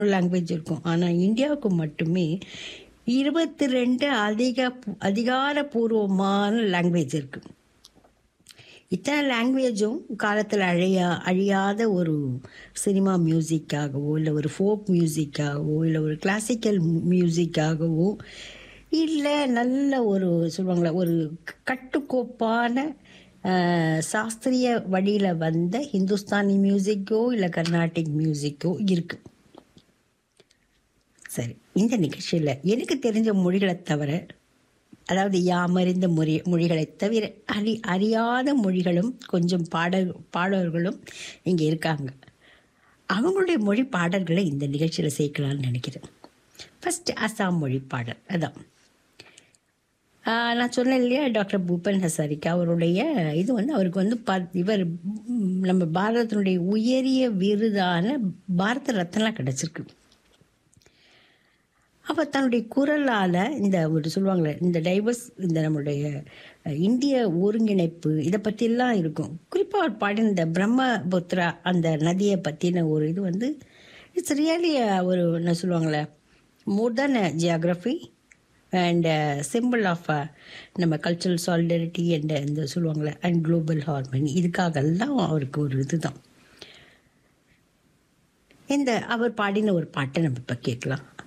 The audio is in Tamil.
லாங்குவேஜ் இருக்கும் ஆனால் இந்தியாவுக்கு மட்டுமே இருபத்தி ரெண்டு அதிக அதிகாரப்பூர்வமான லாங்குவேஜ் இருக்கு இத்தனை லாங்குவேஜும் காலத்தில் அழியா அழியாத ஒரு சினிமா மியூசிக்காகவோ இல்லை ஒரு ஃபோக் மியூசிக்காகவோ இல்லை ஒரு கிளாசிக்கல் மியூசிக்காகவோ இல்லை நல்ல ஒரு சொல்லுவாங்களே ஒரு கட்டுக்கோப்பான அஹ், சாஸ்திரிய வழியில் வந்த ஹிந்துஸ்தானி மியூசிக்கோ இல்லை கர்நாடிக் மியூசிக்கோ இருக்குது சரி இந்த நிகழ்ச்சியில் எனக்கு தெரிஞ்ச மொழிகளை தவிர அதாவது யாமறிந்த மொழி மொழிகளை தவிர அறி அறியாத மொழிகளும் கொஞ்சம் பாடல் பாடல்களும் இங்கே இருக்காங்க அவங்களுடைய மொழி பாடல்களை இந்த நிகழ்ச்சியில் சேர்க்கலாம்னு நினைக்கிறேன் ஃபஸ்ட்டு அசாம் மொழி பாடல் அதான் ஆஹ் நான் சொன்னேன் இல்லையா டாக்டர் பூபன் ஹசாரிக்கா அவருடைய இது வந்து அவருக்கு வந்து ப இவர் ம், நம்ம பாரதத்தினுடைய உயரிய விருதான பாரத ரத்னா கிடச்சிருக்கு அப்போ தன்னுடைய குரலால் இந்த ஒரு சொல்லுவாங்களே இந்த டைவர்ஸ் இந்த நம்மளுடைய அஹ், இந்திய ஒருங்கிணைப்பு இதை பற்றியெல்லாம் இருக்கும் குறிப்பாக அவர் பாடின இந்த பிரம்மபுத்திரா அந்த நதியை பற்றின ஒரு இது வந்து இட்ஸ் ரியலி ஒரு என்ன சொல்லுவாங்களே more then geography and simple of நம்ம கல்ச்சுரல் சாலிடரிட்டி அண்ட் இந்த சொல்லுவாங்களே அண்ட் குளோபல் ஹார்மனி இதுக்காகலாம் அவருக்கு ஒரு இதுதான் இந்த அவர் பாடின ஒரு பாட்டை நம்ம இப்போ கேட்கலாம்